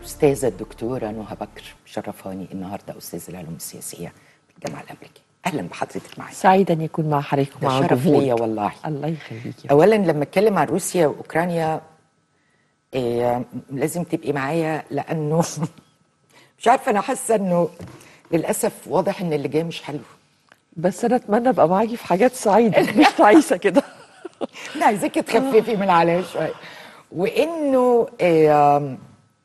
الأستاذة الدكتورة نهى بكر شرفاني النهاردة أستاذ العلوم السياسية في الجامعة الأمريكية أهلا بحضرتك معايا سعيدة أن يكون مع حضرتك ده ومع شرف الجمهور. ليا والله الله يخليك أولا لما أتكلم عن روسيا وأوكرانيا إيه لازم تبقي معايا لأنه مش عارفة أنا حاسة إنه للأسف واضح إن اللي جاي مش حلو بس أنا أتمنى أبقى معاكي في حاجات سعيدة مش تعيسة كده أنا عايزاكي تخففي من عليا شوية وإنه إيه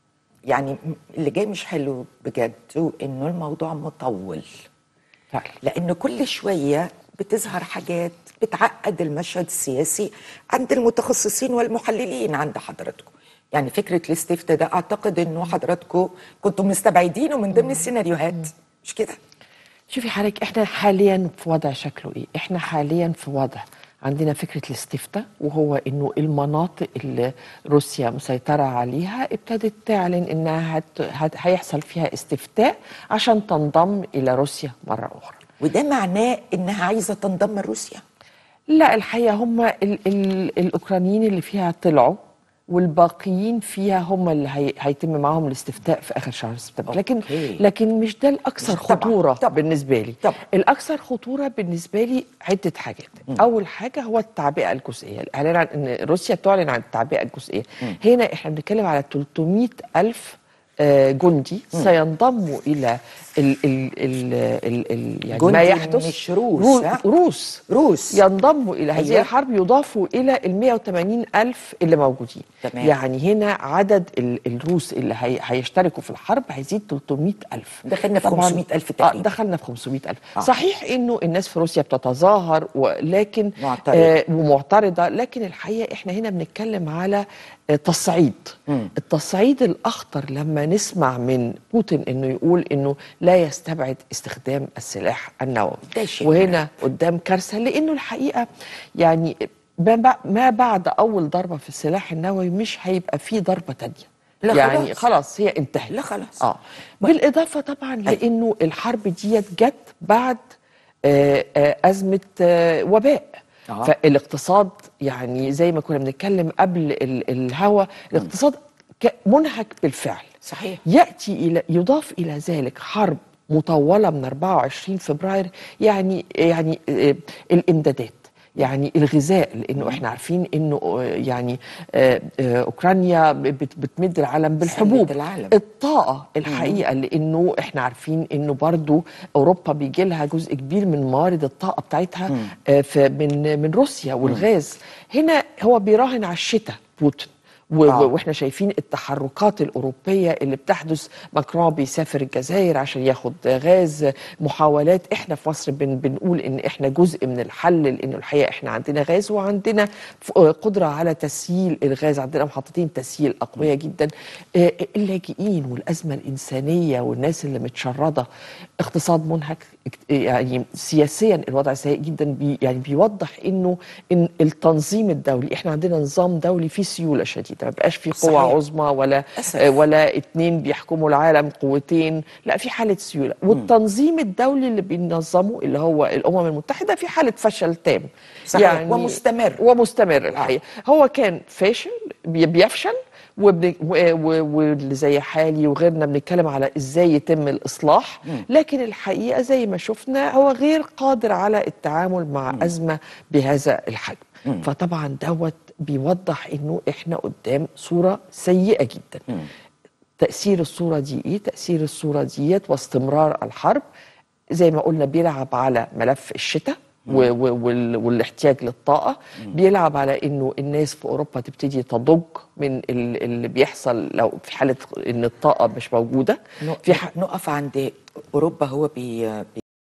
يعني اللي جاي مش حلو بجد وإنه الموضوع مطول فعلا لأن كل شوية بتظهر حاجات بتعقد المشهد السياسي عند المتخصصين والمحللين عند حضراتكم يعني فكرة الاستفتاء ده أعتقد إنه حضراتكم كنتم مستبعدينه من ضمن السيناريوهات مش كده؟ شوفي حضرتك احنا حاليا في وضع شكله ايه؟ احنا حاليا في وضع عندنا فكرة الاستفتاء وهو انه المناطق اللي روسيا مسيطرة عليها ابتدت تعلن انها هت... هت... هيحصل فيها استفتاء عشان تنضم الى روسيا مرة اخرى وده معناه إنها عايزة تنضم لروسيا لا الحقيقه هم ال ال الاوكرانيين اللي فيها طلعوا والباقيين فيها هم اللي هي هيتم معاهم الاستفتاء في اخر شهر سبتمبر لكن أوكي. لكن مش ده الاكثر مش- طبعاً، خطوره طبعاً، بالنسبه لي طبعاً. الاكثر خطوره بالنسبه لي عده حاجات اول حاجه هو التعبئه الجزئيه الاعلان عن ان روسيا تعلن عن التعبئه الجزئيه هنا احنا بنتكلم على 300 الف آه، جندي سينضموا الى ال ال ال ال ال يعني ما جندي يحدث مش روس، رو ها؟ روس روس. ينضموا الى هذه أيوة. الحرب يضافوا الى ال 180 الف اللي موجودين تمام. يعني هنا عدد ال- الروس اللي هي هيشتركوا في الحرب هيزيد 300 الف دخلنا في طبعاً- 500 ألف آه تقريباً. دخلنا في 500 الف آه. آه. صحيح انه الناس في روسيا بتتظاهر ولكن معترضة. آه ومعترضه لكن الحقيقه احنا هنا بنتكلم على آه، تصعيد التصعيد الاخطر لما نسمع من بوتين انه يقول انه لا يستبعد استخدام السلاح النووي ده شيء وهنا قدام كارثه لانه الحقيقه يعني ما بع- ما بعد اول ضربه في السلاح النووي مش هيبقى في ضربه تانية لا يعني خلاص. خلاص هي انتهت لا خلاص. اه بالاضافه طبعا لانه الحرب ديت جت بعد آه، آه، ازمه آه، وباء آه. فالاقتصاد يعني زي ما كنا بنتكلم قبل ال- الهوا الاقتصاد ك- منهك بالفعل صحيح. ياتي الى يضاف الى ذلك حرب مطوله من 24 فبراير يعني يعني آه، الامدادات يعني الغذاء لانه احنا عارفين انه آه، يعني آه، آه، اوكرانيا بت- بتمد العالم بالحبوب سلة العالم. الطاقه الحقيقه لانه احنا عارفين انه برضو اوروبا بيجي لها جزء كبير من موارد الطاقه بتاعتها آه، في من من روسيا والغاز هنا هو بيراهن على الشتاء بوتين و- آه. و- واحنا شايفين التحركات الاوروبيه اللي بتحدث ماكرون بيسافر الجزائر عشان ياخد غاز محاولات احنا في مصر بن بنقول ان احنا جزء من الحل لانه الحقيقه احنا عندنا غاز وعندنا ف- قدره على تسييل الغاز عندنا محطتين تسييل اقوياء جدا آه، اللاجئين والازمه الانسانيه والناس اللي متشرده اقتصاد منهك اكت- يعني سياسيا الوضع سيء جدا بي يعني بيوضح انه ان التنظيم الدولي احنا عندنا نظام دولي فيه سيوله شديده ما بقاش فيه قوه صحيح. عظمى ولا للأسف. آه، ولا اتنين بيحكموا العالم قوتين لا في حاله سيوله والتنظيم الدولي اللي بينظمه اللي هو الامم المتحده في حاله فشل تام صحيح، ومستمر. ومستمر الحقيقه هو كان فاشل بي- بيفشل وبن- و- و- واللي زي حالي وغيرنا بنتكلم على ازاي يتم الاصلاح لكن الحقيقه زي ما شفنا هو غير قادر على التعامل مع ازمه بهذا الحجم فطبعا دوت بيوضح انه احنا قدام صوره سيئه جدا تاثير الصوره دي ايه تاثير الصوره ديت واستمرار الحرب زي ما قلنا بيلعب على ملف الشتاء و- و- وال- والاحتياج للطاقة بيلعب على انه الناس في اوروبا تبتدي تضج من ال- اللي بيحصل لو في حالة ان الطاقة مش موجودة في ح- نقف عند أوروبا هو بي